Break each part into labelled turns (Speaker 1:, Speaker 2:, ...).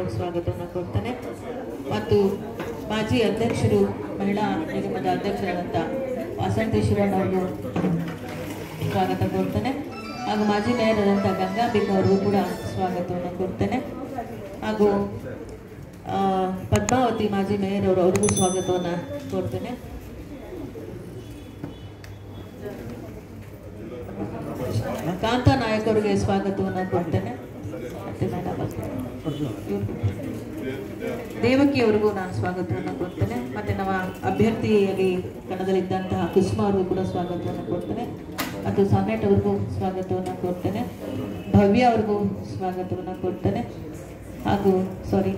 Speaker 1: ಸ್ವಾಗತವನ್ನು ಕೊಡ್ತೇನೆ ಮತ್ತು ಮಾಜಿ ಅಧ್ಯಕ್ಷರು ಮಹಿಳಾ ನಿಗಮದ ಅಧ್ಯಕ್ಷರಾದಂಥ ವಾಸಂತಿ ಶಿವಣ್ಣ ಅವ್ರಿಗೂ ಸ್ವಾಗತ ಕೊಡ್ತೇನೆ ಹಾಗೂ ಮಾಜಿ ಮೇಯರ್ ಆದಂಥ ಗಂಗಾಂಬಿಕಾ ಅವ್ರಿಗೂ ಕೂಡ ಸ್ವಾಗತವನ್ನು ಕೊಡ್ತೇನೆ ಹಾಗೂ ಆ, ಪದ್ಮಾವತಿ ಮಾಜಿ ಮೇಯರ್ ಅವರು ಅವ್ರಿಗೂ ಸ್ವಾಗತವನ್ನು ಕೊಡ್ತೇನೆ ಕಾಂತ ನಾಯಕ್ ಅವರಿಗೆ ಸ್ವಾಗತವನ್ನು ಕೊಡ್ತೇನೆ ಮತ್ತೆ ಮೇಡಮ್ ದೇವಕಿ ಅವರಿಗೂ ನಾನು ಸ್ವಾಗತವನ್ನು ಕೊಡ್ತೇನೆ ಮತ್ತೆ ನಮ್ಮ ಅಭ್ಯರ್ಥಿಯಾಗಿ ಕಣದಲ್ಲಿದ್ದಂತಹ ಕುಸುಮ ಅವ್ರಿಗೂ ಕೂಡ ಸ್ವಾಗತವನ್ನು ಕೊಡ್ತೇನೆ ಮತ್ತು ಸನ್ನೆಟ್ ಅವ್ರಿಗೂ ಸ್ವಾಗತವನ್ನು ಕೊಡ್ತೇನೆ ಭವ್ಯ ಅವ್ರಿಗೂ ಸ್ವಾಗತವನ್ನು ಕೊಡ್ತೇನೆ ಹಾಗೂ ಸಾರಿ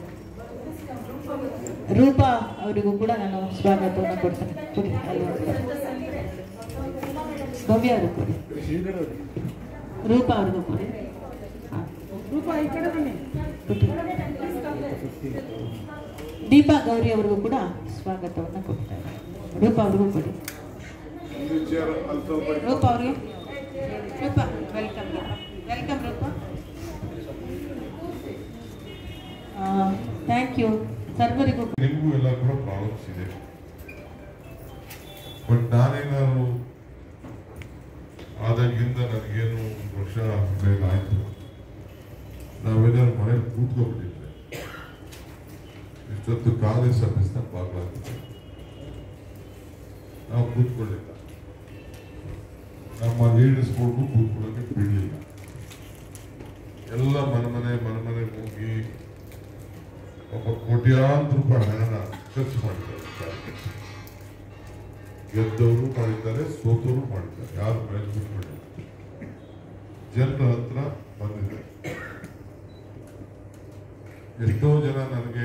Speaker 1: ರೂಪಾ ಅವರಿಗೂ ಕೂಡ ನಾನು ಸ್ವಾಗತವನ್ನು ಕೊಡ್ತೇನೆ ಕೊಡಿ ಅಲ್ಲಿ ಹೋಗ್ತಾರೆ. ಭವ್ಯ ಅವರು ಕೊಡಿ ರೂಪಾ ಅವ್ರಿಗೂ ಕೊಡಿ ಹಾಂ ಕೊಡಿ. ದೀಪಾ ಗೌರಿ ಅವರಿಗೂ ಕೂಡ ಸ್ವಾಗತವನ್ನು ಕೊಡ್ತಾರೆ ರೂಪಾ ಅವ್ರಿಗೂ ಕೊಡಿ ರೂಪಾ ಅವ್ರಿಗೆ Roopa welcome welcome Roopa thank you ಸರ್ವರಿಗೂ
Speaker 2: ನಿಮಗೂ ಎಲ್ಲ ಕೂಡ ಪ್ರಾಬ್ಲಮ್ಸ್ ಇದೆ ಬಟ್ ನಾನೇನಾದ್ರು ಆದಾಗಿಂದ ನನಗೇನು ಒಂದು ವರ್ಷ ಮೇಲೆ ಆಯ್ತು ನಾವೇನಾದ್ರು ಮನೇಲಿ ಕೂತ್ಕೊಂಡ್ಬಿಟ್ಟಿದ್ರೆ ಇಷ್ಟೊತ್ತು ಕಾಂಗ್ರೆಸ್ ಆಫೀಸ್ನ ಬಾಗ್ಲಾಗ್ತಿದೆ ನಾವು ಕೂತ್ಕೊಳ್ಳಿಲ್ಲ ನಮ್ಮ ಲೀಡರ್ಸ್ಗಳಿಗೂ ಕೂತ್ಕೊಳ್ಳೋಕೆ ಬಿಡಲಿಲ್ಲ ಎಲ್ಲ ಮನೆ ಮನೆ ಮನೆ ಮನೆಗೆ ಹೋಗಿ ಒಬ್ಬ ಕೋಟ್ಯಾಂತರ ರೂಪಾಯಿ ಹಣನ ಖರ್ಚು ಮಾಡಿದ್ದಾರೆ ಗೆದ್ದವರು ಮಾಡಿದ್ದಾರೆ ಸೋತವರು ಮಾಡಿದ್ದಾರೆ ಯಾರು ಪ್ರಯತ್ನ ಮಾಡಿಲ್ಲ ಜನರ ಹತ್ರ ಬಂದಿದೆ ಎಷ್ಟೋ ಜನ ನನಗೆ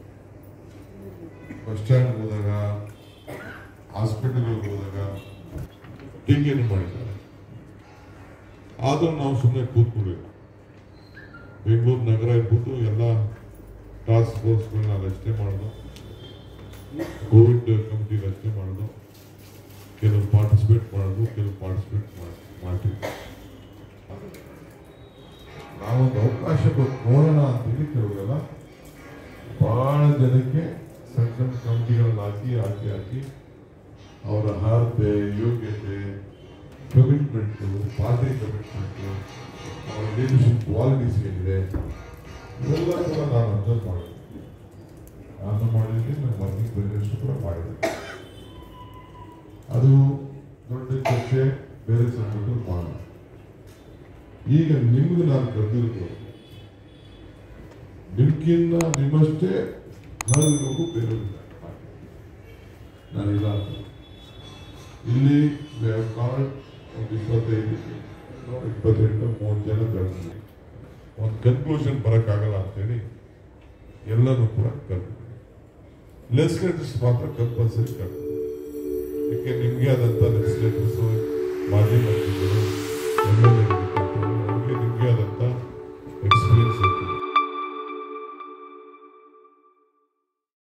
Speaker 2: ಬಸ್ ಸ್ಟ್ಯಾಂಡ್ ಹೋದಾಗ ಹಾಸ್ಪಿಟಲ್ಗೆ ಹೋದಾಗ ಟೀಕೆಯನ್ನು ಮಾಡಿದ್ದಾರೆ ಆದರೂ ನಾವು ಸುಮ್ಮನೆ ಕೂತ್ಕೊಳ್ಬೇಕು ಬೆಂಗಳೂರು ನಗರ ಇರ್ಬಿಟ್ಟು ಎಲ್ಲ ಟಾಸ್ಕ್ ಫೋರ್ಸ್ಗಳನ್ನ ರಚನೆ ಮಾಡೋದು ಕೋವಿಡ್ ಕಮಿಟಿ ರಚನೆ ಮಾಡೋದು ಕೆಲವು ಪಾರ್ಟಿಸಿಪೇಟ್ ಮಾಡೋದು ಕೆಲವು ಪಾರ್ಟಿಸಿಪೇಟ್ ಮಾಡ್ತೀವಿ ನಾವೊಂದು ಅವಕಾಶ ಕೊಟ್ಟು ನೋಡೋಣ ಅಂತೇಳಿ ಕೆಲವೆಲ್ಲ ಬಹಳ ಜನಕ್ಕೆ ಸಣ್ಣ ಸಣ್ಣ ಕಮಿಟಿಗಳನ್ನ ಹಾಕಿ ಹಾಕಿ ಹಾಕಿ ಅವರ ಅರ್ಹತೆ ಯೋಗ್ಯತೆ ಕಮಿಟ್ಮೆಂಟು ಪಾರ್ಟಿ ಕಮಿಟ್ಮೆಂಟು ಅವರ ಲೀಡರ್ಶಿಪ್ ಕ್ವಾಲಿಟೀಸ್ ಏನಿದೆ ಇವೆಲ್ಲ ಕೂಡ ನಾನು ಅಬ್ಸರ್ವ್ ಮಾಡಿದೆ ನಾನು ಮಾಡಿದ್ದೀನಿ ನಮ್ಮ ವರ್ಕಿಂಗ್ ಪ್ರೆಸಿಡೆಂಟ್ಸ್ ಕೂಡ ಮಾಡಿದೆ ಅದು ದೊಡ್ಡ ಚರ್ಚೆ ಬೇರೆ ಸಂದರ್ಭದಲ್ಲಿ ಮಾಡೋಣ ಈಗ ನಿಮ್ಗೆ ನಾನು ಕರೆದಿರೋದು ನಿಮ್ಗಿನ್ನ ನಿಮ್ಮಷ್ಟೇ ಹರಿರೋದು ಬೇರೆಯವರಿಲ್ಲ ನಾನಿಲ್ಲ ಅಂತ ಇಲ್ಲಿ ಕಾರ್ಡ್ ಒಂದು ಇಪ್ಪತ್ತೈದು ಇಪ್ಪತ್ತೆಂಟು ಮೂವತ್ತು ಜನ ಕರೆದಿದ್ದೀನಿ ಒಂದು ಕನ್ಕ್ಲೂಷನ್ ಬರೋಕ್ಕಾಗಲ್ಲ ಅಂತೇಳಿ ಎಲ್ಲರೂ ಕೂಡ ಕರೆದಿದ್ದೀನಿ ಲೆಜಿಸ್ಲೇಟರ್ಸ್ ಮಾತ್ರ ಕಂಪಲ್ಸರಿ ಕರೆದಿದ್ದೀನಿ ಯಾಕೆ ನಿಮಗೆ ಆದಂಥ ಲೆಜಿಸ್ಲೇಟರ್ಸ್ ಮಾಜಿ ಮಂತ್ರಿ